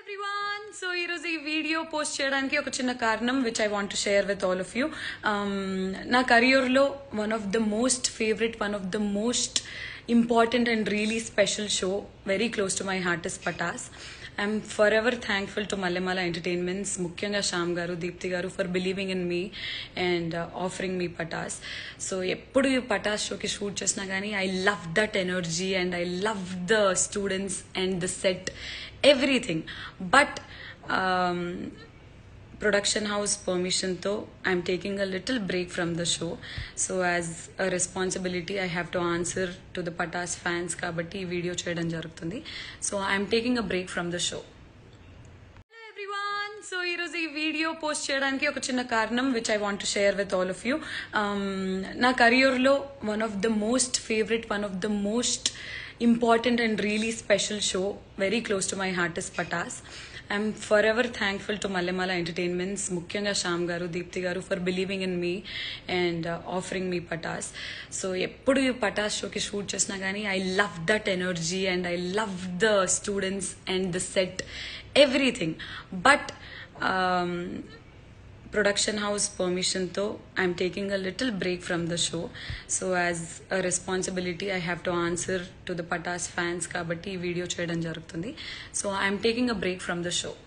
everyone so ఈరోజు ఈ video post చేయడానికి ఒక చిన్న కారణం which I want share with all of you నా కెరియర్లో one of the most favourite one of the most important and really special show very close to my heart is Patas I'm for ever thankful to Mallemala entertainments ముఖ్యంగా శ్యామ్ గారు దీప్తి గారు for believing in me and offering me Patas so ఎప్పుడు ఈ పటాస్ షోకి shoot చేసినా కానీ I love that energy and I love the students and the set everything but production house పర్మిషన్తో I'm taking a little break from the show so as a responsibility I have to answer to the Patas fans కాబట్టి ఈ video చేయడం జరుగుతుంది so I'm taking a break from the show hello everyone so ఈరోజు ఈ video post చేయడానికి ఒక చిన్న కారణం which I want share with all of you నా కెరియర్లో one of the most favourite one of the most important and really special show very close to my heart is Patas I'm for ever thankful to Mallemala entertainments ముఖ్యంగా శ్యామ్ గారు దీప్తి గారు for believing in me and offering me Patas so ఎప్పుడు ఈ పటాస్ షోకి shoot చేసినా కానీ I love that energy and I love the students and the set everything but production house పర్మిషన్తో I'm taking a little break from the show so as a responsibility I have to answer to the Patas fans కాబట్టి ఈ video చేయడం జరుగుతుంది so I'm taking a break from the show